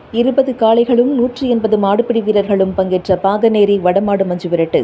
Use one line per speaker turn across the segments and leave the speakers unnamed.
இருபது காளைகளும் நூற்றி எண்பது மாடுபிடி வீரர்களும் பங்கேற்ற பாகநேரி வடமாடு மஞ்சு விரட்டு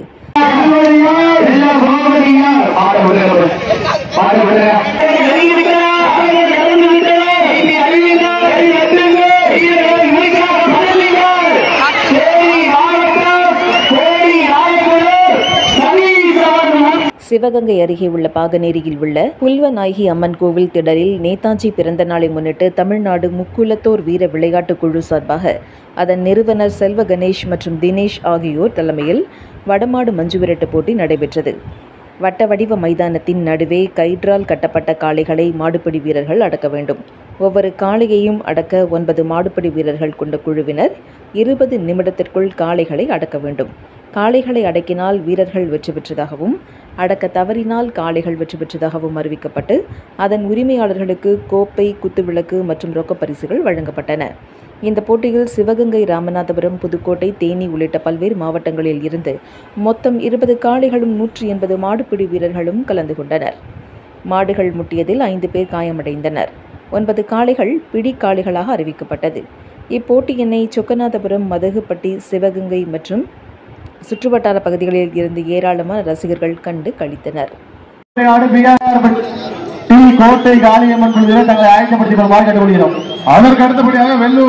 சிவகங்கை அருகே உள்ள பாகநேரியில் உள்ள புல்வநாயகி அம்மன் கோவில் திடலில் நேதாஜி பிறந்த நாளை முன்னிட்டு தமிழ்நாடு முக்குலத்தோர் வீர விளையாட்டுக் குழு சார்பாக அதன் நிறுவனர் செல்வ கணேஷ் மற்றும் தினேஷ் ஆகியோர் தலைமையில் வடமாடு மஞ்சு விரட்டு போட்டி நடைபெற்றது வட்ட வடிவ மைதானத்தின் நடுவே கயிற்றால் கட்டப்பட்ட காளைகளை மாடுபிடி வீரர்கள் அடக்க வேண்டும் ஒவ்வொரு காளையையும் அடக்க ஒன்பது மாடுபிடி வீரர்கள் கொண்ட குழுவினர் இருபது நிமிடத்திற்குள் காளைகளை அடக்க வேண்டும் காளைகளை அடக்கினால் வீரர்கள் வெற்றி பெற்றதாகவும் அடக்க தவறினால் காளைகள் வெற்றி பெற்றதாகவும் அறிவிக்கப்பட்டு அதன் உரிமையாளர்களுக்கு கோப்பை குத்துவிளக்கு மற்றும் ரொக்கப் பரிசுகள் வழங்கப்பட்டன இந்த போட்டியில் சிவகங்கை ராமநாதபுரம் புதுக்கோட்டை தேனி உள்ளிட்ட பல்வேறு மாவட்டங்களில் இருந்து மொத்தம் இருபது காளைகளும் நூற்றி எண்பது மாடுபிடி வீரர்களும் கலந்து கொண்டனர் மாடுகள் முட்டியதில் ஐந்து பேர் காயமடைந்தனர் ஒன்பது காளைகள் பிடி காளைகளாக அறிவிக்கப்பட்டது இப்போட்டியினை சொக்கநாதபுரம் மதகுப்பட்டி சிவகங்கை மற்றும் சுற்றுவட்டார பகுதிகளில் இருந்து ஏராளமான ரசிகர்கள் கண்டு கழித்தனர்
நாடு பீகார் டி கோட்டை காளியம்மன் குழுவினர் தங்களை ஆயத்தப்படுத்திக் கொள்ளுமாறு கேட்டுக்கொள்கிறோம் அதற்கு அடுத்தபடியாக வெள்ளூர்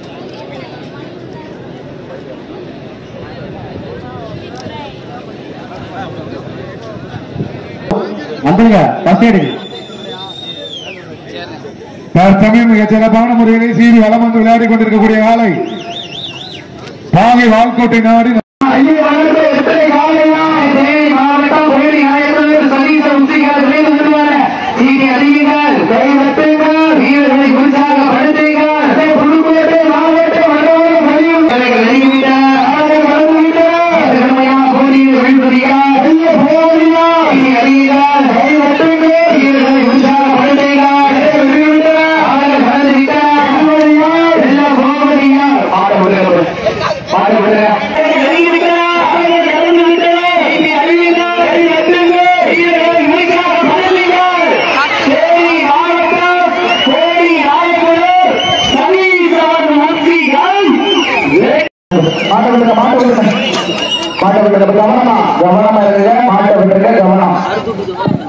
வந்துருங்க பஸ் எடுங்க
தற்சமயம் மிகச் சிறப்பான முறையிலே சீறி வலம் வந்து விளையாடிக் கொண்டிருக்கக்கூடிய ஆலை பாகை வால்கோட்டை நாடு
மாட்ட விடுங்க மாட்ட விடுங்க மாட்ட விடுங்க கவனமா கவனமா இருங்க மாட்ட விடுங்க கவனம்